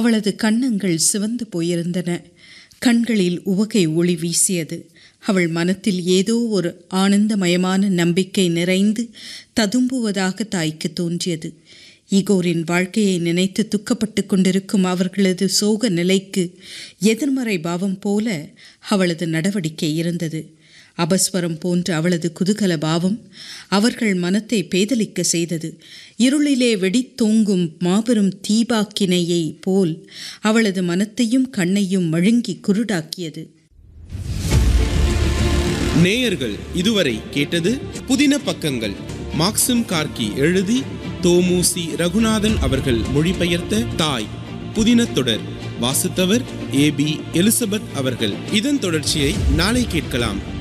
அவளது கன்னங்கள் சிவந்து போயிருந்தன கண்களில் உவகை ஒளி வீசியது அவள் மனத்தில் ஏதோ ஒரு ஆனந்தமயமான நம்பிக்கை நிறைந்து ததும்புவதாக தாய்க்கு தோன்றியது ஈகோரின் வாழ்க்கையை நினைத்து துக்கப்பட்டு கொண்டிருக்கும் அவர்களது சோக நிலைக்கு எதிர்மறை பாவம் போல அவளது நடவடிக்கை இருந்தது அபஸ்வரம் போன்ற அவளது குதூகல பாவம் அவர்கள் மனத்தை பேதலிக்க செய்தது இருளிலே வெடித்தோங்கும் மாபெரும் தீபாக்கினையை போல் அவளது மனத்தையும் கண்ணையும் மழுங்கி குருடாக்கியது நேயர்கள் இதுவரை கேட்டது புதின பக்கங்கள் மாக்சிம் கார்கி எழுதி தோமுசி ரகுநாதன் அவர்கள் மொழிபெயர்த்த தாய் புதின தொடர் வாசித்தவர் ஏ பி எலிசபெத் அவர்கள் இதன் தொடர்ச்சியை நாளை கேட்கலாம்